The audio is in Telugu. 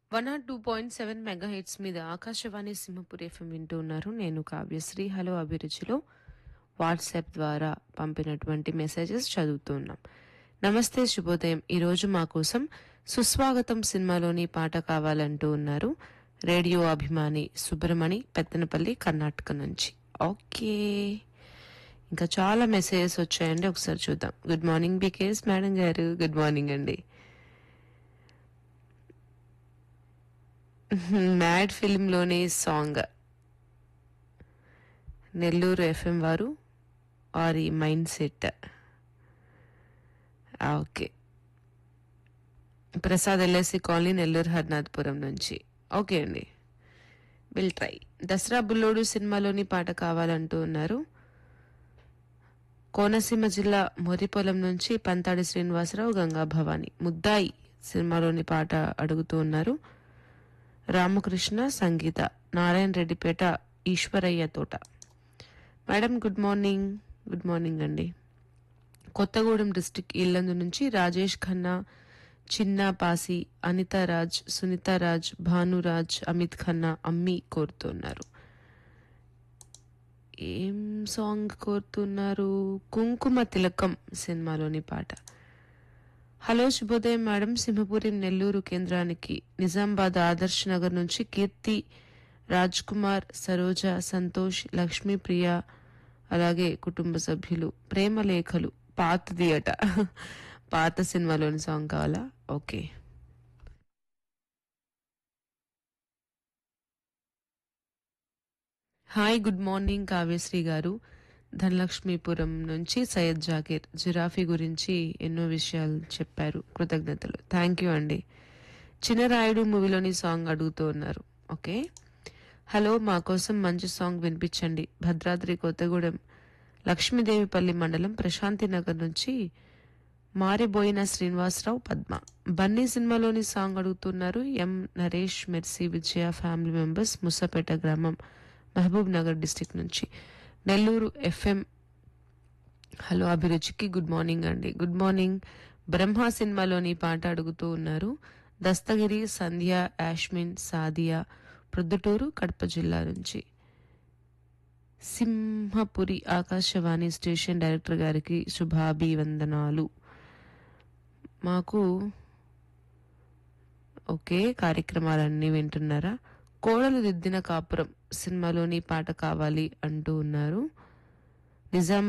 one nought two point seven mega hits మీద ఆకాశవాణి సింహపూర్ ఎఫ్ఎం వింటూ ఉన్నారు నేను కావ్యశ్రీ హలో అభిరుచిలో వాట్సాప్ ద్వారా పంపినటువంటి మెసేజెస్ చదువుతూ ఉన్నాం నమస్తే శుభోదయం ఈరోజు మా కోసం సుస్వాగతం సినిమాలోని పాట కావాలంటూ ఉన్నారు రేడియో అభిమాని సుబ్రమణి పెత్తనపల్లి కర్ణాటక నుంచి ఓకే ఇంకా చాలా మెసేజెస్ వచ్చాయండి ఒకసారి చూద్దాం గుడ్ మార్నింగ్ బికేస్ మేడం గారు గుడ్ మార్నింగ్ అండి మ్యాడ్ ఫిల్మ్లోని సాంగ్ నెల్లూరు ఎఫ్ఎం వారు వారి mind set okay Prasad LSC colony Nellore హర్నాథపురం నుంచి ఓకే అండి విల్ ట్రై దసరా బుల్లోడు సినిమాలోని పాట కావాలంటూ ఉన్నారు కోనసీమ జిల్లా మొరిపొలం నుంచి పంతాడి శ్రీనివాసరావు గంగా భవాని ముద్దాయి సినిమాలోని పాట అడుగుతూ ఉన్నారు రామకృష్ణ సంగీత నారాయణ రెడ్డిపేట ఈశ్వరయ్య తోట madam good morning good morning అండి కొత్తగూడెం డిస్టిక్ ఇల్లందు నుంచి రాజేష్ ఖన్నా చిన్న పాసి అనిత రాజ్ సునీత రాజ్ భానురాజ్ అమిత్ ఖన్నా అమ్మి కోరుతున్నారు ఏం సాంగ్ కోరుతున్నారు కుంకుమ తిలకం సినిమాలోని పాట హలో శుభోదయం మేడం సింహపురి నెల్లూరు కేంద్రానికి నిజామాబాద్ ఆదర్శ్ నగర్ నుంచి కీర్తి రాజ్ కుమార్ సరోజ సంతోష్ లక్ష్మీప్రియ అలాగే కుటుంబ సభ్యులు ప్రేమ లేఖలు పాతది అట పాత సినిమాలోని సాంగ్ కావాలా okay hi good morning Kavyasri garu Dhanalakshmipuram నుంచి సయ్యద్ జాకీర్ జిరాఫీ గురించి ఎన్నో విషయాలు చెప్పారు కృతజ్ఞతలు థ్యాంక్ యూ అండి చిన్నరాయుడు మూవీలోని సాంగ్ అడుగుతూ ఉన్నారు ఓకే హలో మా కోసం మంచి సాంగ్ వినిపించండి భద్రాద్రి కొత్తగూడెం లక్ష్మీదేవిపల్లి మండలం ప్రశాంతి నగర్ నుంచి మారిబోయిన శ్రీనివాసరావు పద్మ బన్నీ సినిమాలోని సాంగ్ అడుగుతున్నారు M Naresh Mercy Vijaya family members Musapeta గ్రామం మహబూబ్ నగర్ డిస్టిక్ నుంచి నెల్లూరు ఎఫ్ఎం హలో అభిరుచికి గుడ్ మార్నింగ్ అండి గుడ్ మార్నింగ్ బ్రహ్మ సినిమాలోని పాట అడుగుతూ ఉన్నారు దస్తగిరి సంధ్య యాష్మిన్ సాదియా ప్రొద్దుటూరు కడప జిల్లా నుంచి సింహపురి ఆకాశవాణి స్టేషన్ డైరెక్టర్ గారికి శుభాభివందనాలు మాకు ఓకే కార్యక్రమాలన్నీ వింటున్నారా కోడలు దిద్దిన కాపురం సినిమాలోని పాట కావాలి అంటూ ఉన్నారు నిజాం